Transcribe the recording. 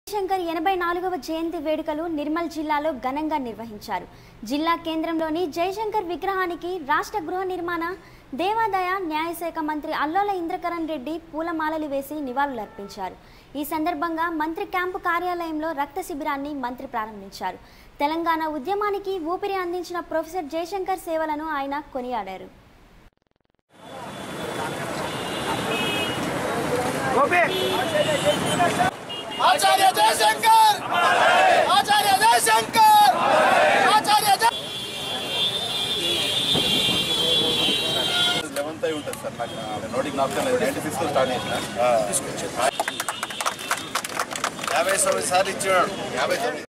జయశంకర్ ఎనభై నాలుగవ జయంతి వేడుకలు నిర్మల్ జిల్లాలో ఘనంగా నిర్వహించారు జిల్లా కేంద్రంలోని జయశంకర్ విగ్రహానికి రాష్ట్ర గృహ నిర్మాణ దేవాదాయ న్యాయశాఖ మంత్రి అల్లోల ఇంద్రకరణ్ రెడ్డి పూలమాలలు వేసి నివాళులర్పించారు ఈ సందర్భంగా మంత్రి క్యాంపు కార్యాలయంలో రక్త శిబిరాన్ని మంత్రి ప్రారంభించారు తెలంగాణ ఉద్యమానికి ఊపిరి అందించిన ప్రొఫెసర్ జయశంకర్ సేవలను ఆయన కొనియాడారు ఆచార్య జయశంకర్ ఆచార్య జయశంకర్ ఆచార్య జయ లెవెన్త్ అయి ఉంటుంది సార్ నాకు నోటికి నాకు నైన్టీ సిక్స్ స్టార్ట్ చేసిన యాభై సంవత్సరాలు ఇచ్చినాడు యాభై తొమ్మిది